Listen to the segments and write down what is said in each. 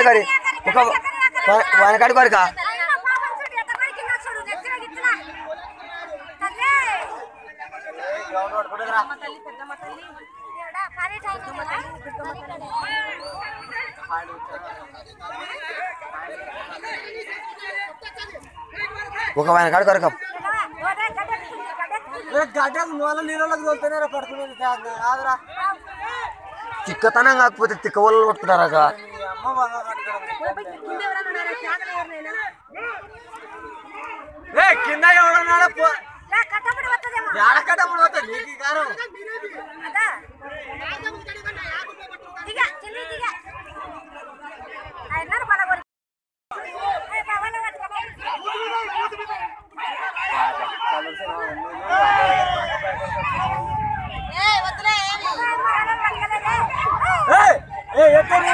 వానకాడి గారి ఒక వానకాడి గారికా ఒక వానకాడి గారికా గడ్డకు నూల నీళ్ళకి తోలుతూనే పడుకునేది కాదురా తిక్కతనం కాకపోతే తిక్క వాళ్ళు కొట్టుకుంటారా అమ్మ బాగా కట్టుకోవడం ఏ కింద ఎవడన్నాడా పో ఏడకట్టముడు పోతే నీకు కారు ఏ ఏ ఎత్తరి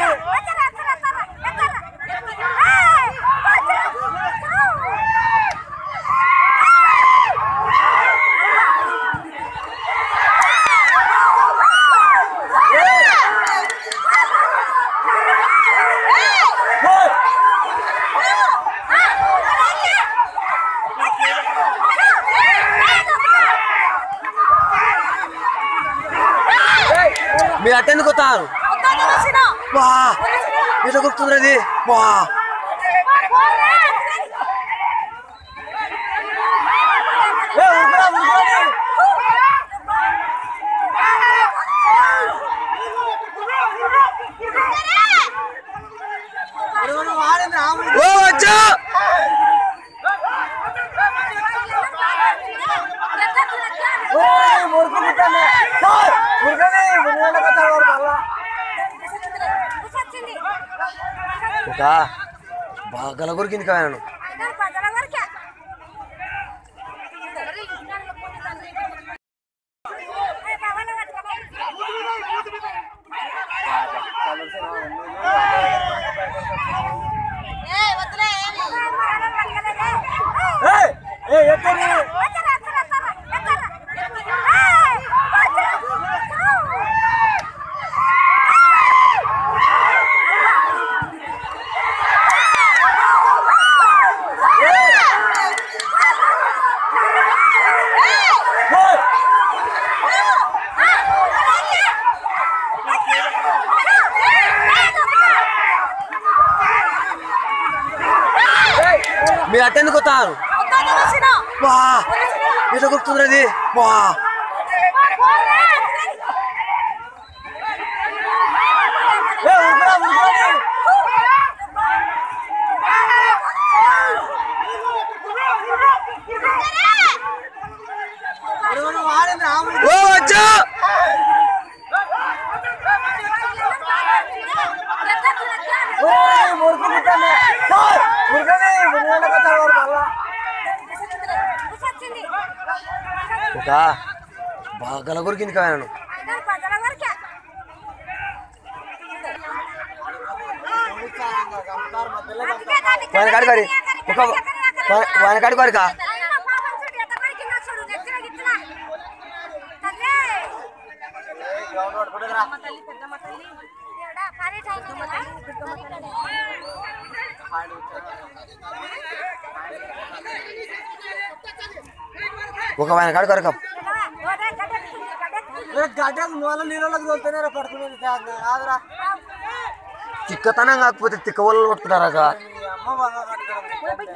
మీరు అట్టెందుకు వస్తారు వా ఎట్లా గుర్తుంది అది వా ఏ ఉరుకురా ఉరుకురా ఉరుకురా వాడింది ఆమె ఓ వచ్చా ఓయ్ మురుకుకుంటానే సార్ మురుకని మురుగండ కట్టాడు వాడు మళ్ళా ఒక బాగా కొరికింది కదా నేను ఏ ఏ ఎత్తరి ఓయ్ మీరు అట్టెందుకు వస్తారు వా ఎట్లా గుర్తుంది అది వా ఏ ఉరుకురా ఉరుకురా ఉరుకురా వాడింది ఆమె ఓ వచ్చా ఓయ్ మురుకుకుంటానే సార్ మురుకని మురుగండ కట్టాడు వాడు మళ్ళా ఒక బాగా కొరికింది కదా నేను వానకాడి గారి ఒక వానకాడి గారికా ఒక వానకాడి గారికా ఏ గడ్డకు నూల నీళ్ళకి తోలుతూనే పడుకునేది కాదురా తిక్కతనం కాకపోతే తిక్క వాళ్ళు కొట్టుకుంటారా అమ్మ బాగా కట్టుకోవడం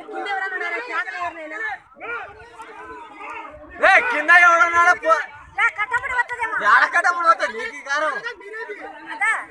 ఏ కింద ఎవడన్నాడా పో ఏడకట్టముడు పోతే నీకు కారు